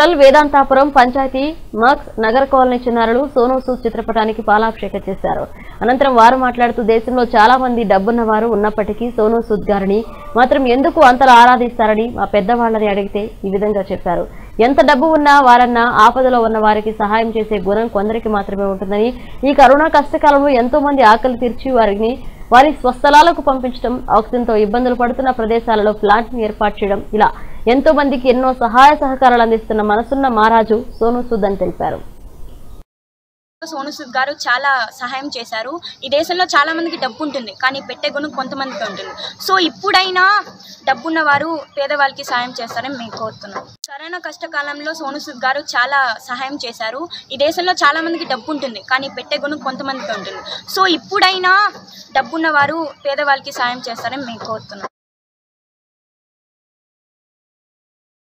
municipal Vedanthapuram panchayati మక్స్ నగర colony చిన్నారులు సోనూ సూద్ చిత్రపటానికి పాలాభిషేకం చేశారు అనంతరం వారు మాట్లాడుతూ దేశంలో చాలా మంది డబ్బున్న వారు ఉన్నప్పటికీ సోనూ సూద్ గారిని మాత్రం ఎందుకు అంతలా ఆరాధిస్తారని మా పెద్దవాళ్ళని అడిగితే ఈ విధంగా చెప్పారు ఎంత డబ్బు ఉన్నా వారన్నా ఆపదలో ఉన్న వారికి సహాయం చేసే గుణం కొందరికి మాత్రమే ఉంటుందని ఈ కరోనా కష్టకాలంలో ఎంతో మంది ఆకలి తీర్చి వారిని వారి స్వస్థలాలకు పంపించడం ఆక్సిజన్తో ఇబ్బందులు పడుతున్న ప్రదేశాలలో ప్లాంట్ ని ఏర్పాటు చేయడం ఇలా ఎంతో మందికి ఎన్నో సహాయ సహకారాలు అందిస్తున్న మనసున్న మహారాజు సోను సూద్ అని తెలిపారు సోను సూద్ గారు చాలా సహాయం చేశారు ఈ దేశంలో చాలా మందికి డబ్బు ఉంటుంది కానీ పెట్టే గుణం కొంతమందికి ఉంటుంది సో ఇప్పుడైనా డబ్బున్న వారు పేదవాళ్ళకి సహాయం చేస్తారని మేము కోరుతున్నాం కరోనా కష్టకాలంలో సోను సూద్ గారు చాలా సహాయం చేశారు ఈ దేశంలో చాలా మందికి డబ్బు ఉంటుంది కానీ పెట్టే గుణం కొంతమందికి ఉంటుంది సో ఇప్పుడైనా డబ్బున్న వారు పేదవాళ్ళకి సహాయం చేస్తారని మేము కోరుతున్నాం